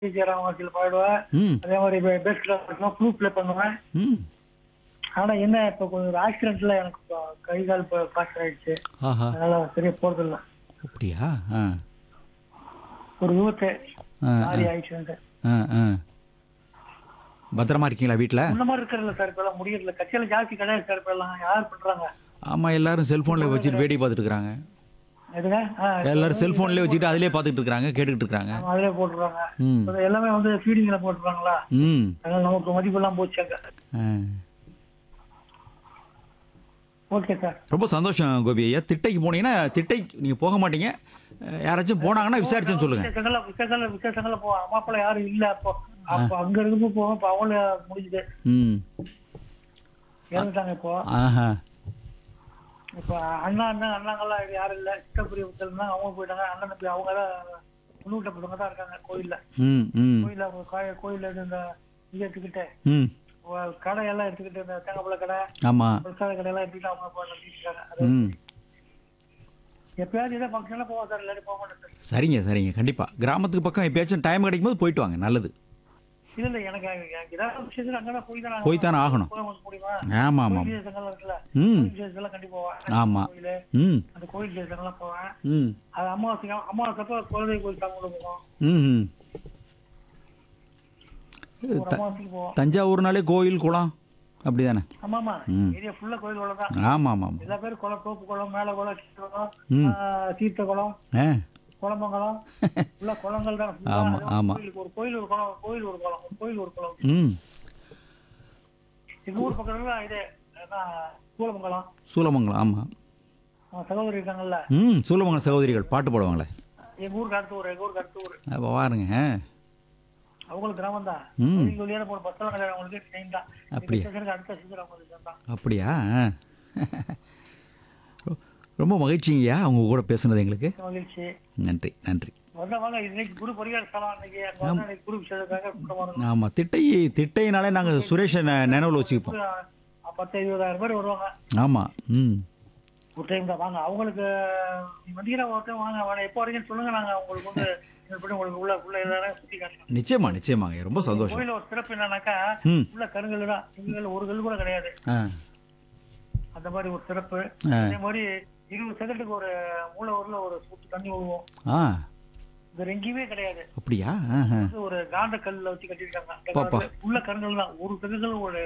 ஜெயராம் வாசியில் பாடுவேன் ம் அதே மாதிரி பெஸ்ட் ஃப்ளூட் ப்ளே பண்ணுவேன் ம் ஆனா என்ன இப்ப கொஞ்சம் ஆக்சிடென்ட்ல எனக்கு இப்ப கை கால் ஃபிராக்சர் ஆயிடுச்சு ஆஹா அதனால சரியா போறது இல்ல அப்படியா ஆ ஒரு விபத்து ஆ லாரி ஆயிடுச்சு ஆ ஆ பத்திரமா இருக்கீங்களா வீட்டில் இந்த மாதிரி இருக்கிறதுல சார் இப்ப எல்லாம் முடியறதுல கட்சியில ஜாஸ்தி கிடையாது சார் இப்ப எல்லாம் யார் பண்றாங்க ஆமாம் எல்லாரும் செல்ஃபோனில் வச்சுட்டு வேடி பார்த்துட்டு இருக்கிறாங்க எதுங்க ஆ, எல்லாரும் செல்ஃபோன்லேயே வச்சுட்டு அதிலே பார்த்துட்டு இருக்கிறாங்க கேட்டுக்கிட்டு இருக்கிறாங்க ஆமா, அதிலே போட்டுருவாங்க ம் இப்ப எல்லாமே வந்து ஃபீடிங்ல போட்டுருவாங்களா ம் அதனால நமக்கு மதிப்பு எல்லாம் போச்சு அங்க ஆ ஓகே சார் ரொம்ப சந்தோஷம் கோபி ஐயா திட்டைக்கு போனீங்கன்னா திட்டை நீங்கள் போக மாட்டீங்க அஹ் யாராச்சும் போனாங்கன்னா விசாரிச்சுன்னு சொல்லுங்கள் விசேஷங்கள்ல விசேஷங்கள்ல விசேஷங்கள்ல போ அம்மா அப்பா யாரும் இல்ல அப்போ அப்போ அங்க இருந்து போவோம் இப்ப அவங்கள முடிஞ்சுது ம் இறந்துட்டாங்க இப்போ ஆஹா இப்ப அண்ணா அண்ணா அண்ணாங்கெல்லாம் யாரும் இல்ல சித்தப்புரிய தான் அவங்க போயிட்டாங்க அண்ணன் தம்பி அவங்க தான் முன்னூட்டப்பட்டவங்க தான் இருக்காங்க கோயில்ல ம் ம் கோயில்ல அவங்க காய- கோயில்ல இருந்து இந்த இது எடுத்துக்கிட்டு ம் வ- கடை எல்லாம் எடுத்துக்கிட்டு இந்த தேங்காய் கடை ஆமாம் பிரசாத கடை எல்லாம் எடுத்துக்கிட்டு அவங்க இப்போ நடத்திட்டு இருக்காங்க அது ம் எப்பயாவது ஏதோ ஃபங்க்ஷன்ல போவோம் சார் இல்லாட்டி போக மாட்டேன் சார் சரிங்க சரிங்க கண்டிப்பாக கிராமத்துக்கு பக்கம் எப்பயாச்சும் டைம் கிடைக்கும் போது போயிட்டு வாங்க நல்லது இல்ல இல்ல எனக்கு எனக்கு ஏதாவது விஷயத்துல அங்கதான் போய் தான் போய் தானே ஆகணும் போக முடியுமா ஆமாம் ஆமாம் கோயில் விசேஷங்கள்லாம் இருக்குல்ல ம் கோயில் விசேஷங்கள்லாம் கண்டிப்பா போவேன் ஆமா. கோயிலு ம் அந்த கோயில் விசேஷங்கள்லாம் போவேன் ம் அது அமாவாசை அமாவாசைப்போ குலதெய்வ கோயில் சாமி கூட போவோம் ம் ம் ஒரு அமாவாசைக்கு போவோம் தஞ்சாவூர்னாலே கோயில் குளம் அப்படி தானே ஆமாமா ம். ஏரியா ஃபுல்லா கோயில் குளம் தான் ஆமாம் ஆமாம் எல்லா பேரும் குளம் தோப்பு குளம் மேல குளம் கீழ குளம் ம். ஆ, தீர்த்த குளம் ஆ குளமங்கலம் ஃபுல்லா குளங்கள் தான் full ஆ. ஆமா, அது ஒரு ஆமா. கோயிலுக்கு ஒரு கோயில் ஒரு குளம் கோயில் ஒரு குளம் ஒரு கோயில் ஒரு குளம் ம் எங்க ஊர் பக்கத்துல இது அதான் சூலமங்கலம் சூலமங்கலம் ஆமாம் அவன் சகோதரி இருக்காங்கல்ல ம் சூலமங்கலம் சகோதரிகள் பாட்டு பாடுவாங்களே எங்க ஊருக்கு அடுத்த ஊர் எங்க ஊருக்கு அடுத்த ஊர் அப்போ பாருங்க ஆ. அவங்களுக்கு கிராமம் தான் ம். வழியான போன பஸ் எல்லாம் கிடையாது அவங்களுக்கு ட்ரெயின் தான் அப்படியா? இந்த ஸ்டேஷனுக்கு அடுத்த ஸ்டேஷன் அவங்களுக்கு தான் அப்படியா ஆ. ரொ- ரொம்ப மகிழ்ச்சிங்கய்யா அவங்க கூட பேசுனது எங்களுக்கு மகிழ்ச்சி நன்றி நன்றி வந்தா வாங்க இன்னைக்கு குரு பரிகார ஸ்தலம் அன்னைக்கு அங்க வந்து அன்னைக்கு குரு விசேஷத்துக்காக கூட்டம் வரணும் ஆமாம் திட்டை திட்டைனாலே நாங்கள் சுரேஷை நெ- நினைவுல வச்சுப்போம் ஒரு பத்து இருபதாயிரம் பேர் வருவாங்க ஆமாம் ம் ஒரு டைம் தான் வாங்க அவங்களுக்கு நீ வந்தீங்கன்னா ஒரு டைம் வாங்க வாங்க எப்போ வரீங்கன்னு சொல்லுங்க நாங்க உங்களுக்கு வந்து எப்படி உங்களுக்கு உள்ள உள்ள எல்லாரும் சுத்தி காட்டுறோம் நிச்சயமா நிச்சயமாங்க ரொம்ப சந்தோஷம் கோயில ஒரு சிறப்பு என்னன்னாக்கா ம் உள்ள கருங்கல் தான் எங்கள் ஒரு கல் கூட கிடையாது ஆ அந்த மாதிரி ஒரு சிறப்பு ஆ. அதே மாதிரி இருபது செகண்டுக்கு ஒரு மூளை ஊர்ல ஒரு சொட்டு தண்ணி விழுவோம் ஆ இது எங்கேயுமே கிடையாது அப்படியா ஆஹா. இது ஒரு காந்த கல்ல வச்சு கட்டிருக்காங்க அந்த பாப்பா. காலத்துல உள்ள கருங்கல் தான் ஒரு கருங்கல் ஒரு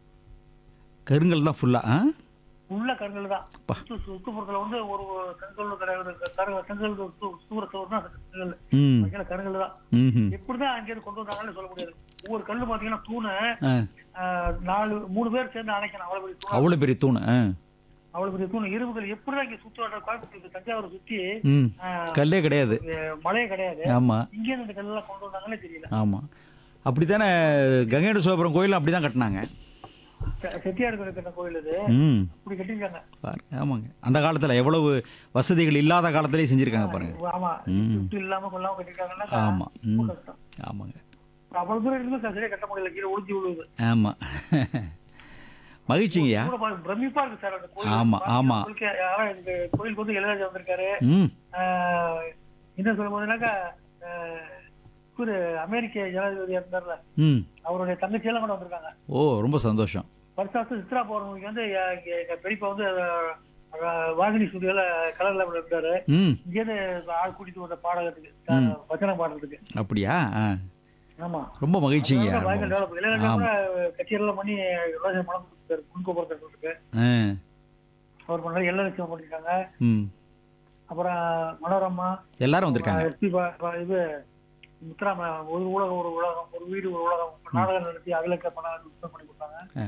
கருங்கல் தான் ஃபுல்லா ஆ உள்ள கருங்கல் தான் பா. சுத்து சுத்துப்புறத்துல வந்து ஒரு கருங்கல் கிடையாது கரு செங்கல் சூற சோறு தான் கருங்கல் ம் வைக்கல கருங்கல் தான் ம் எப்படிதான் அங்க இருந்து கொண்டு வந்தாங்கன்னு சொல்ல முடியாது ஒவ்வொரு கல்லு பாத்தீங்கன்னா தூணு ஆ ஆஹ், நாலு மூணு பேர் சேர்ந்து அணைக்கணும் அவ்வளவு பெரிய தூண் அவ்வளோ பெரிய தூண் ஆ அவ்வளவு பெரிய தூண் இரும்புகள் எப்படிதான் இங்க சுத்து வர கோயம்புத்தூர் தஞ்சாவூர் சுத்தி ம் ஆஹ், கல்லே கிடையாது இது மழையே கிடையாது ஆமாம் இங்க இருந்து இந்த கல்லெல்லாம் கொண்டு வந்தாங்களே தெரியல ஆமாம் அப்படி தானே கங்கைட சோபுரம் கோயிலும் அப்படி தான் கட்டினாங்க செ- செட்டியார் கட்டின கோயில் இது ம் இப்படி கட்டிருக்காங்க பாருங்க ஆமாங்க அந்த காலத்தில் எவ்வளவு வசதிகள் இல்லாத காலத்திலே செஞ்சுருக்காங்க பாருங்க ஆமா ம். சுத்து இல்லாம கொள்ளாம கட்டிருக்காங்கன்னா ஆமாம் ம் ரொம்ப கஷ்டம் ஆமாங்க அவ்வளவு தூரம் இருந்து சரியா கட்ட முடியல கீழே ஒளிஞ்சு விழுவுது ஆமாம் மகிழ்ச்சிங்கய்யா கூட பாருங்க, பிரமிப்பா இருக்கு சார் அந்த கோயில் ஆமா, ஆமா. உங்களுக்கு யாரா இந்த கோயிலுக்கு வந்து இளையராஜா வந்திருக்காரு ம் ஆஹ், என்ன சொல்ல போதுனாக்கா ஆஹ், இவரு அமெரிக்க ஜனாதிபதி இருந்தார்ல ம் அவருடைய தங்கச்சி எல்லாம் கூட வந்திருக்காங்க ஓ ரொம்ப சந்தோஷம் வருஷம் வருஷம் சித்ரா பௌர்ணமிக்கு வந்து எ- எ- எங்க பெரியப்பா வந்து அஹ், வாகினி ஸ்டுடியோல கலர்ல இருந்தாரு ம் இங்கேருந்து ஆள் கூட்டிட்டு வந்த பாடகத்துக்கு அஹ், வச்சனம் பாடுறதுக்கு அப்படியா ஆ ஆமா ரொம்ப மகிழ்ச்சிங்கய்யா அதனால பயங்கர ரொம்ப develop. இளையராஜா கூட கச்சேரியெல்லாம் பண்ணி ரோஜா படம் கொடுத்தாரு குடுக்கப்படுறதுக்கு ஆ அவர் பண்ணாரு எல்லா லட்சம் பண்ணிருக்காங்க ம் அப்புறம் மனோரமா எல்லாரும் வந்திருக்காங்க எஸ்பி இது முத்துராம ஒரு உலகம் ஒரு உலகம் ஒரு வீடு ஒரு உலகம் நாடகம் நடத்தி அதுல பணம் யுத்தம் பண்ணி கொடுத்தாங்க ஆ.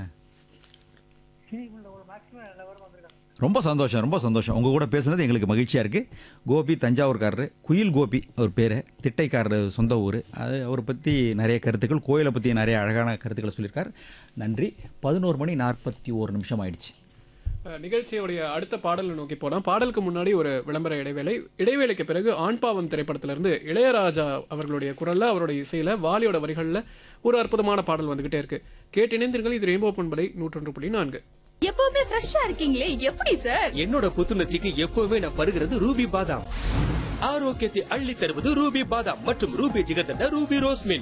சினிமாவில் ஒரு மேக்ஸிமம் எல்லாரும் வந்திருக்காங்க ரொம்ப சந்தோஷம் ரொம்ப சந்தோஷம் உங்கள் கூட பேசுனது எங்களுக்கு மகிழ்ச்சியாக இருக்குது கோபி தஞ்சாவூர்காரரு குயில் கோபி அவர் பேர் திட்டைக்காரர் சொந்த ஊர் அது அவரை பற்றி நிறைய கருத்துக்கள் கோயிலை பற்றி நிறைய அழகான கருத்துக்களை சொல்லியிருக்கார் நன்றி பதினோரு மணி நாற்பத்தி ஒரு நிமிஷம் ஆயிடுச்சு அஹ், நிகழ்ச்சியுடைய அடுத்த பாடலை நோக்கி போலாம் பாடலுக்கு முன்னாடி ஒரு விளம்பர இடைவேளை இடைவேளைக்கு பிறகு ஆண் பாவம் திரைப்படத்திலிருந்து இளையராஜா அவர்களுடைய குரல்ல அவருடைய இசையில வாலியோட வரிகள்ல ஒரு அற்புதமான பாடல் வந்துகிட்டே இருக்கு கேட்டு இணைந்தீர்கள் இது ரெயின்போ பண்பலை நூற்றொன்று புள்ளி நான்கு எப்பவுமே ஃப்ரெஷ்ஷா இருக்கீங்களே எப்படி சார் என்னோட புத்துணர்ச்சிக்கு எப்பவுமே நான் பருகிறது ரூபி பாதாம் ஆரோக்கியத்தை அள்ளி தருவது ரூபி பாதாம் மற்றும் Ruby jigarthanda Ruby rose milk